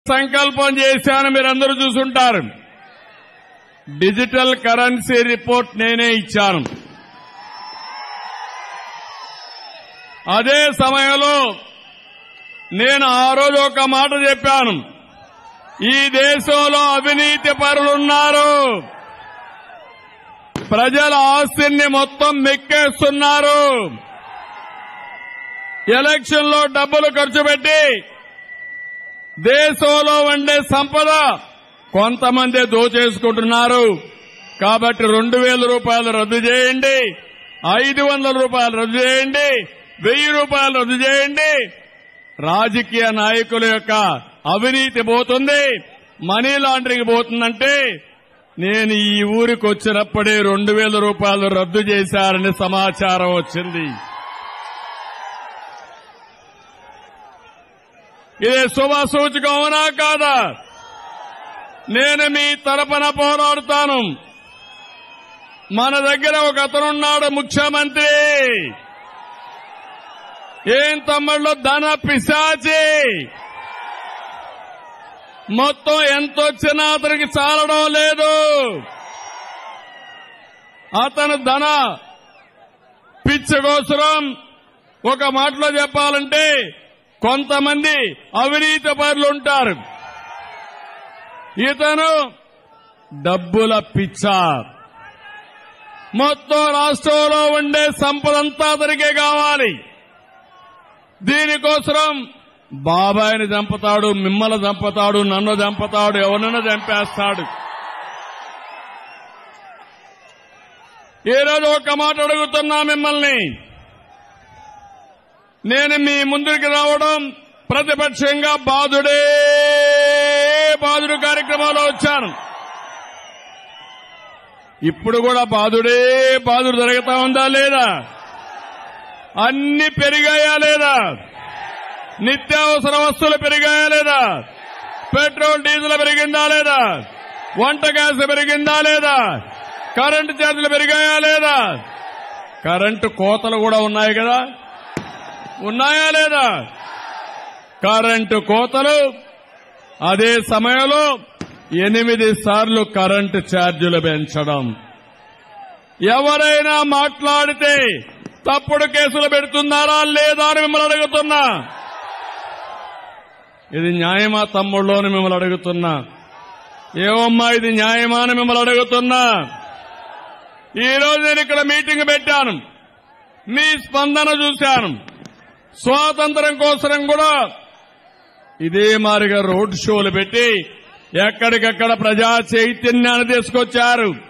సంకల్పం చేశాను మీరందరూ చూసుంటారు డిజిటల్ కరెన్సీ రిపోర్ట్ నేనే ఇచ్చాను అదే సమయంలో నేను ఆ రోజు ఒక మాట చెప్పాను ఈ దేశంలో అవినీతి పరులున్నారు ప్రజల ఆస్తిని మొత్తం మెక్కేస్తున్నారు ఎలక్షన్ లో డబ్బులు ఖర్చు పెట్టి దేశంలో ఉండే సంపద కొంతమంది దోచేసుకుంటున్నారు కాబట్టి రెండు వేల రూపాయలు రద్దు చేయండి ఐదు వందల రూపాయలు రద్దు చేయండి వెయ్యి రూపాయలు రద్దు చేయండి రాజకీయ నాయకుల యొక్క అవినీతి పోతుంది మనీ లాండరింగ్ పోతుందంటే నేను ఈ ఊరికి వచ్చినప్పుడే రెండు వేల రూపాయలు రద్దు చేశారని సమాచారం వచ్చింది ఇది శుభ సూచకం అవునా కాదా నేను మీ తరపున పోరాడుతాను మన దగ్గర ఒక అతనున్నాడు ముఖ్యమంత్రి ఏం తమ్ముళ్ళు ధన పిశాచి మొత్తం ఎంత వచ్చినా అతనికి చాలడం లేదు అతను ధన పిచ్చకోసరం ఒక మాటలో చెప్పాలంటే కొంతమంది అవినీతి పరులు ఉంటారు ఇతను డబ్బుల పిచ్చ మొత్తం రాష్ట్రంలో ఉండే సంపదంతా అతనికే కావాలి దీనికోసం బాబాయిని చంపుతాడు మిమ్మల్ని చంపుతాడు నన్ను చంపుతాడు ఎవరినైనా చంపేస్తాడు ఈ రోజు ఒక మాట అడుగుతున్నా మిమ్మల్ని నేను మీ ముందుకు రావడం ప్రతిపక్షంగా బాధుడే బాధుడు కార్యక్రమంలో వచ్చాను ఇప్పుడు కూడా బాధుడే బాధుడు జరుగుతా ఉందా లేదా అన్ని పెరిగాయా లేదా నిత్యావసర వస్తువులు పెరిగాయా లేదా పెట్రోల్ డీజిల్ పెరిగిందా లేదా వంట గ్యాస్ పెరిగిందా లేదా కరెంటు ఛార్జీలు పెరిగాయా లేదా కరెంటు కోతలు కూడా ఉన్నాయి కదా ఉన్నాయా లేదా కరెంటు కోతలు అదే సమయంలో ఎనిమిది సార్లు కరెంటు ఛార్జీలు పెంచడం ఎవరైనా మాట్లాడితే తప్పుడు కేసులు పెడుతున్నారా లేదా అని మిమ్మల్ని అడుగుతున్నా ఇది న్యాయమా తమ్ముళ్ళు అని మిమ్మల్ని అడుగుతున్నా ఏమమ్మా ఇది న్యాయమా అని మిమ్మల్ని అడుగుతున్నా ఈ రోజు నేను ఇక్కడ మీటింగ్ పెట్టాను మీ స్పందన చూశాను స్వాతంత్రం కోసం కూడా ఇదే మారిగా రోడ్ షోలు పెట్టి ఎక్కడికక్కడ ప్రజా చైతన్యాన్ని తీసుకొచ్చారు